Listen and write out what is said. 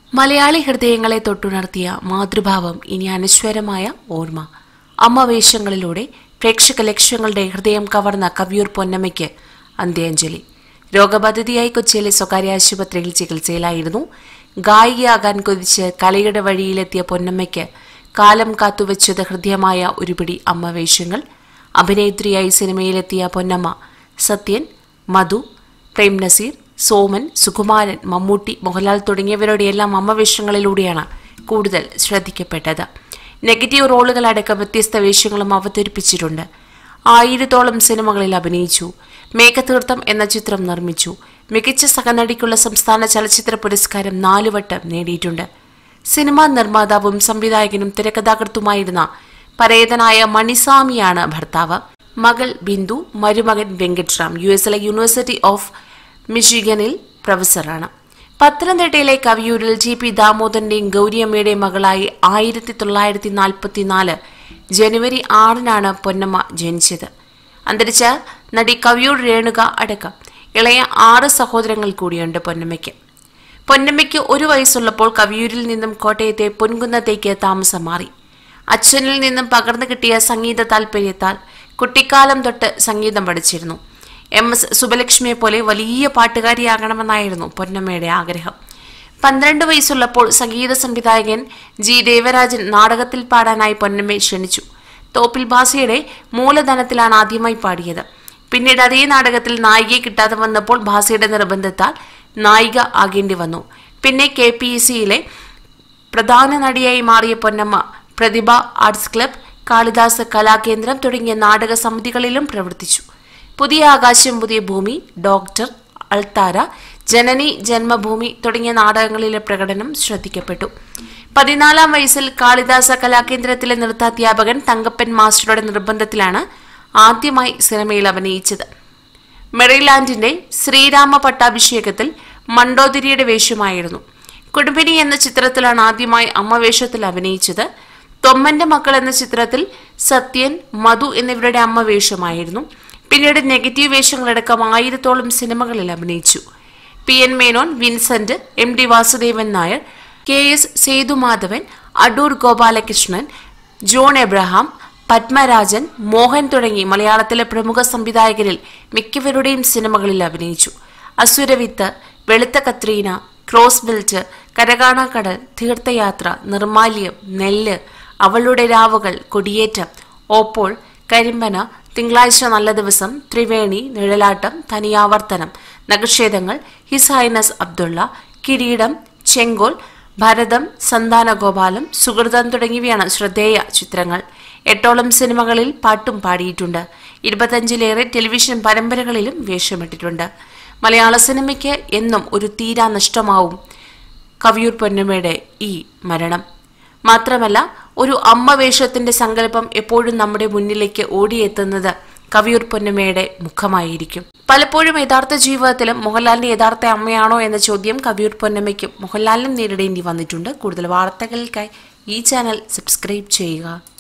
മലയാളി ഹൃദയങ്ങളെ തൊട്ടുണർത്തിയ മാതൃഭാവം ഇനി അനശ്വരമായ ഓർമ്മ അമ്മ വേഷങ്ങളിലൂടെ പ്രേക്ഷക ലക്ഷ്യങ്ങളുടെ ഹൃദയം കവർന്ന കവിയൂർ പൊന്നമ്മയ്ക്ക് അന്ത്യാഞ്ജലി രോഗബാധിതയായി കൊച്ചിയിലെ സ്വകാര്യ ആശുപത്രിയിൽ ചികിത്സയിലായിരുന്നു ഗായികയാകാൻ കൊതിച്ച് കലയുടെ വഴിയിലെത്തിയ പൊന്നമ്മയ്ക്ക് കാലം കാത്തുവച്ചത് ഹൃദ്യമായ ഒരു പിടി അമ്മ വേഷങ്ങൾ അഭിനേത്രിയായി സിനിമയിലെത്തിയ പൊന്നമ്മ സത്യൻ മധു പ്രേം നസീർ സോമൻ സുകുമാരൻ മമ്മൂട്ടി മോഹൻലാൽ തുടങ്ങിയവരുടെയെല്ലാം അമ്മവേഷങ്ങളിലൂടെയാണ് കൂടുതൽ ശ്രദ്ധിക്കപ്പെട്ടത് നെഗറ്റീവ് റോളുകളടക്കം വ്യത്യസ്ത വേഷങ്ങളും അവതരിപ്പിച്ചിട്ടുണ്ട് ആയിരത്തോളം സിനിമകളിൽ അഭിനയിച്ചു മേഘതീർത്ഥം എന്ന ചിത്രം നിർമ്മിച്ചു മികച്ച സഹനടിക്കുള്ള സംസ്ഥാന ചലച്ചിത്ര പുരസ്കാരം നാലുവട്ടം നേടിയിട്ടുണ്ട് സിനിമാ നിർമ്മാതാവും സംവിധായകനും തിരക്കഥാകൃത്തുമായിരുന്ന പരേതനായ മണിസ്വാമിയാണ് ഭർത്താവ് മകൾ ബിന്ദു മരുമകൻ വെങ്കട്രാം യു എസിലെ യൂണിവേഴ്സിറ്റി ഓഫ് മിഷിഗനിൽ പ്രൊഫസറാണ് പത്തനംതിട്ടയിലെ കവിയൂരിൽ ജി പി ദാമോദരന്റെയും ഗൗരിയമ്മയുടെയും മകളായി ആയിരത്തി തൊള്ളായിരത്തി നാൽപ്പത്തിനാല് ജനുവരി ആറിനാണ് പൊന്നമ്മ ജനിച്ചത് അന്തരിച്ച നടി കവിയൂർ രേണുക അടക്കം ഇളയ ആറ് സഹോദരങ്ങൾ കൂടിയുണ്ട് പൊന്നമ്മയ്ക്ക് പൊന്നമ്മയ്ക്ക് ഒരു വയസ്സുള്ളപ്പോൾ കവിയൂരിൽ നിന്നും കോട്ടയത്തെ പൊൻകുന്നത്തേക്ക് താമസം മാറി അച്ഛനിൽ നിന്നും പകർന്നു കിട്ടിയ സംഗീത താല്പര്യത്താൽ കുട്ടിക്കാലം തൊട്ട് സംഗീതം പഠിച്ചിരുന്നു എം എസ് സുബലക്ഷ്മിയെ പോലെ വലിയ പാട്ടുകാരിയാകണമെന്നായിരുന്നു പൊന്നമ്മയുടെ ആഗ്രഹം പന്ത്രണ്ട് വയസ്സുള്ളപ്പോൾ സംഗീത സംവിധായകൻ ജി ദേവരാജൻ നാടകത്തിൽ പാടാനായി പൊന്നമ്മയെ ക്ഷണിച്ചു തോപ്പിൽ ഭാസിയുടെ മൂലധനത്തിലാണ് ആദ്യമായി പാടിയത് പിന്നീട് അതേ നാടകത്തിൽ നായികയെ കിട്ടാതെ വന്നപ്പോൾ ഭാസിയുടെ നിർബന്ധത്താൽ നായിക ആകേണ്ടി വന്നു പിന്നെ കെ പി എസ് സിയിലെ പ്രധാന നടിയായി മാറിയ പൊന്നമ്മ പ്രതിഭ ആർട്സ് ക്ലബ് കാളിദാസ് കലാകേന്ദ്രം തുടങ്ങിയ നാടക സമിതികളിലും പ്രവർത്തിച്ചു പുതിയ ആകാശം പുതിയ ഭൂമി ഡോക്ടർ അൾത്താര ജനനി ജന്മഭൂമി തുടങ്ങിയ നാടകങ്ങളിലെ പ്രകടനം ശ്രദ്ധിക്കപ്പെട്ടു പതിനാലാം വയസ്സിൽ കാളിദാസ കലാകേന്ദ്രത്തിലെ നൃത്താധ്യാപകൻ തങ്കപ്പൻ മാസ്റ്ററുടെ നിർബന്ധത്തിലാണ് ആദ്യമായി സിനിമയിൽ അഭിനയിച്ചത് മെറിലാൻഡിന്റെ ശ്രീരാമ പട്ടാഭിഷേകത്തിൽ മണ്ടോദരിയുടെ വേഷമായിരുന്നു കുടുംബിനി എന്ന ചിത്രത്തിലാണ് ആദ്യമായി അമ്മ വേഷത്തിൽ അഭിനയിച്ചത് തൊമ്മന്റെ മക്കൾ എന്ന ചിത്രത്തിൽ സത്യൻ മധു എന്നിവരുടെ അമ്മ വേഷമായിരുന്നു പിന്നീട് നെഗറ്റീവ് വേഷങ്ങളടക്കം ആയിരത്തോളം സിനിമകളിൽ അഭിനയിച്ചു P N Menon Vincent M D Vasudevan Nair K S Sethumadhavan Adoor Gopalakrishnan John Abraham Padmarajan Mohan തുടങ്ങി മലയാളത്തിലെ പ്രമുഖ സംവിധായകരിൽ മിക്കവരുടെയും സിനിമകളിൽ അഭിനയിച്ചു അസുരവിത്ത് വെളുത്ത കത്രീന ക്രോസ് ബെൽറ്റ് കരകാണാക്കടൽ തീർത്ഥയാത്ര നിർമാല്യം നെല്ല് അവളുടെ രാവുകൾ കൊടിയേറ്റം ഓപ്പോൾ കരിമ്പന തിങ്കളാഴ്ച നല്ല ദിവസം ത്രിവേണി നിഴലാട്ടം തനിയാവർത്തനം നഗക്ഷേതങ്ങൾ ഹിസ് ഹൈനസ് അബ്ദുള്ള കിരീടം ചെങ്കോൽ ഭരതം സന്താനഗോപാലം സുഹൃതം തുടങ്ങിയവയാണ് ശ്രദ്ധേയ ചിത്രങ്ങൾ എട്ടോളം സിനിമകളിൽ പാട്ടും പാടിയിട്ടുണ്ട് ഇരുപത്തഞ്ചിലേറെ ടെലിവിഷൻ പരമ്പരകളിലും വേഷമിട്ടിട്ടുണ്ട് മലയാള സിനിമയ്ക്ക് എന്നും ഒരു തീരാ നഷ്ടമാവും കവിയൂർ പൊന്നമ്മയുടെ ഈ മരണം മാത്രമല്ല ഒരു അമ്മ വേഷത്തിന്റെ സങ്കല്പം എപ്പോഴും നമ്മുടെ മുന്നിലേക്ക് ഓടിയെത്തുന്നത് കവിയൂർ പൊന്നമ്മയുടെ മുഖമായിരിക്കും പലപ്പോഴും യഥാർത്ഥ ജീവിതത്തിലും മോഹൻലാലിന്റെ യഥാർത്ഥ അമ്മയാണോ എന്ന ചോദ്യം കവിയൂർ പൊന്നമ്മയ്ക്കും മോഹൻലാലിനും നേരിടേണ്ടി വന്നിട്ടുണ്ട് കൂടുതൽ വാർത്തകൾക്കായി ഈ ചാനൽ സബ്സ്ക്രൈബ് ചെയ്യുക